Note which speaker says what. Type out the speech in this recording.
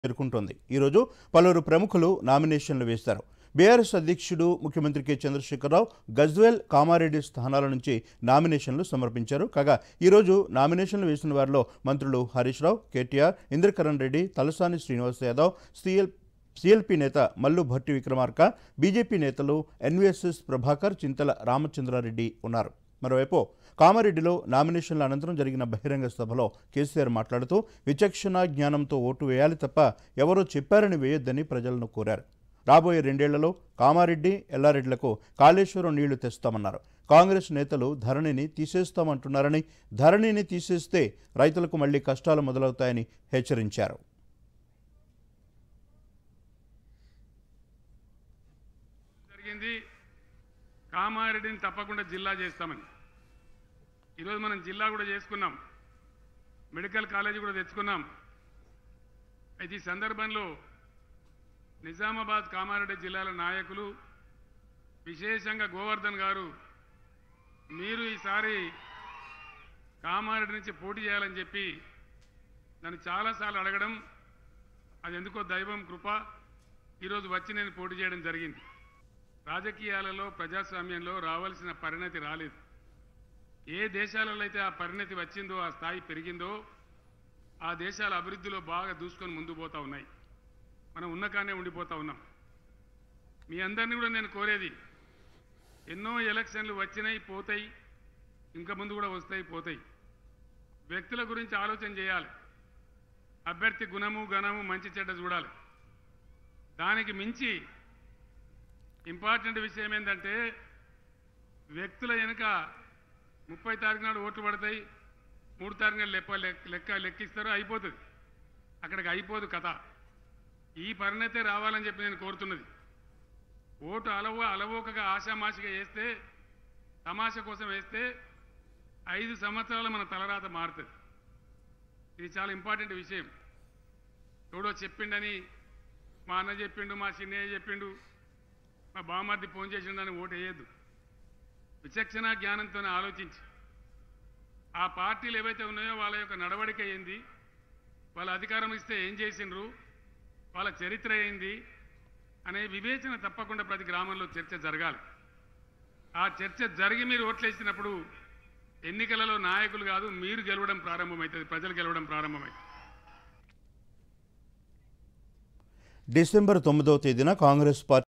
Speaker 1: చేరుకుంటోంది ఈరోజు పలువురు ప్రముఖులు నామినేషన్లు వేశారు బీఆర్ఎస్ అధ్యక్షుడు ముఖ్యమంత్రి కె చంద్రశేఖరరావు గజ్వేల్ కామారెడ్డి స్థానాల నుంచి నామినేషన్లు సమర్పించారు కాగా ఈరోజు నామినేషన్లు వేసిన వారిలో మంత్రులు హరీష్ రావు కేటీఆర్ ఇంద్రకరణ్ రెడ్డి తలసాని శ్రీనివాస్ యాదవ్ సిఎల్ సిఎల్పి నేత మల్లు భట్టి విక్రమార్క బీజేపీ నేతలు ఎన్వీఎస్ఎస్ ప్రభాకర్ చింతల రామచంద్రారెడ్డి ఉన్నారు మరోవైపు కామారెడ్డిలో నామినేషన్ల అనంతరం జరిగిన బహిరంగ సభలో కేసీఆర్ మాట్లాడుతూ విచక్షణ జ్ఞానంతో ఓటు వేయాలి తప్ప ఎవరో చెప్పారని వేయొద్దని ప్రజలను కోరారు రాబోయే రెండేళ్లలో కామారెడ్డి ఎల్లారెడ్లకు కాళేశ్వరం నీళ్లు తెస్తామన్నారు కాంగ్రెస్ నేతలు ధరణిని తీసేస్తామంటున్నారని ధరణిని తీసేస్తే రైతులకు మళ్లీ కష్టాలు మొదలవుతాయని హెచ్చరించారు
Speaker 2: జరిగింది కామారెడ్డిని తప్పకుండా జిల్లా చేస్తామని ఈరోజు మనం జిల్లా కూడా చేసుకున్నాం మెడికల్ కాలేజీ కూడా తెచ్చుకున్నాం అయితే ఈ సందర్భంలో నిజామాబాద్ కామారెడ్డి జిల్లాల నాయకులు విశేషంగా గోవర్ధన్ గారు మీరు ఈసారి కామారెడ్డి నుంచి పోటీ చేయాలని చెప్పి నన్ను చాలాసార్లు అడగడం అది ఎందుకో దైవం కృప ఈరోజు వచ్చి నేను పోటీ చేయడం జరిగింది రాజకీయాలలో ప్రజాస్వామ్యంలో రావాల్సిన పరిణతి రాలేదు ఏ దేశాలలో అయితే ఆ పరిణతి వచ్చిందో ఆ స్థాయి పెరిగిందో ఆ దేశాల అభివృద్ధిలో బాగా దూసుకొని ముందు పోతా ఉన్నాయి మనం ఉన్నకానే ఉండిపోతా ఉన్నాం మీ అందరినీ కూడా నేను కోరేది ఎన్నో ఎలక్షన్లు వచ్చినాయి పోతాయి ఇంకా ముందు కూడా వస్తాయి పోతాయి వ్యక్తుల గురించి ఆలోచన చేయాలి అభ్యర్థి గుణము గణము మంచి చెడ్డ చూడాలి దానికి మించి ఇంపార్టెంట్ విషయం ఏంటంటే వ్యక్తుల వెనుక ముప్పై తారీఖు నాడు ఓట్లు పడతాయి మూడు తారీఖు నాడు లెక్క లెక్క- లెక్క లెక్కిస్తారు అయిపోతుంది అక్కడికి అయిపోదు కథ ఈ పరిణతే రావాలని చెప్పి నేను కోరుతున్నది ఓటు అలవ అలవోకగా ఆశామాషిగా వేస్తే తమాషా కోసం వేస్తే ఐదు సంవత్సరాలు మన తలరాత మారుతుంది ఇది చాలా ఇంపార్టెంట్ విషయం ఎవడో చెప్పిండని మా అన్న చెప్పిండు మా చిన్నయ్య చెప్పిండు మా బామ్మర్ది ఫోన్ చేసిండని ఓటు వేయద్దు విచక్షణ జ్ఞానంతో ఆలోచించి ఆ పార్టీలు ఏవైతే ఉన్నాయో వాళ్ళ యొక్క నడవడిక ఏంది వాళ్ళ అధికారం ఇస్తే ఏం చేసిండ్రు వాళ్ళ చరిత్ర ఏంది అనే వివేచన తప్పకుండా ప్రతి గ్రామంలో చర్చ జరగాలి ఆ చర్చ జరిగి మీరు ఓట్లేసినప్పుడు ఎన్నికలలో నాయకులు కాదు మీరు గెలవడం ప్రారంభమవుతుంది ప్రజలు గెలవడం ప్రారంభమవుతుంది
Speaker 1: డిసెంబర్ తొమ్మిదవ తేదీన కాంగ్రెస్ పార్టీ